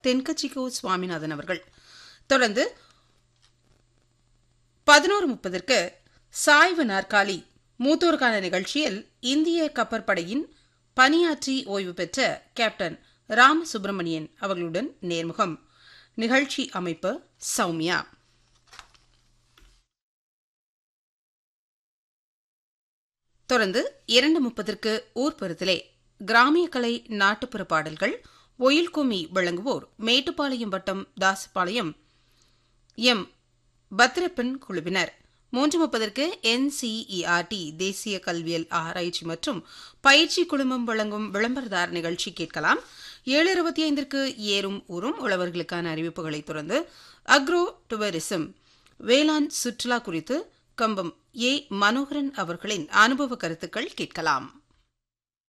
தென்கட்சிக்கோ சுவாமிநாதன் அவர்கள் தொடர்ந்து பதினோரு முப்பதற்கு சாய்வு நாற்காலி மூத்தோருக்கான நிகழ்ச்சியில் இந்திய கப்பற்படையின் பணியாற்றி ஓய்வு பெற்ற கேப்டன் ராமசுப்பிரமணியன் அவர்களுடன் நேர்முகம் நிகழ்ச்சி அமைப்பு சௌமியா தொடர்ந்து இரண்டு முப்பதற்கு ஊர்பெருத்திலே கிராமிய கலை நாட்டுப்புற பாடல்கள் ஒயில் கும்மி வழங்குவோர் மேட்டுப்பாளையம் வட்டம் தாசபாளையம் எம் பத்ரப்பன் குழுவினர் மூன்று முப்பதற்கு என்சிஇஆர்டி தேசிய கல்வியல் ஆராய்ச்சி மற்றும் பயிற்சி குழுமம் வழங்கும் விளம்பரதார் நிகழ்ச்சி கேட்கலாம் ஏழு இருபத்தி ஐந்திற்கு ஏறும் ஊறும் உழவர்களுக்கான அறிவிப்புகளை தொடர்ந்து அக்ரோ டூரிசம் வேளாண் சுற்றுலா குறித்து கம்பம் ஏ மனோகரன் அவர்களின் அனுபவ கருத்துக்கள் கேட்கலாம்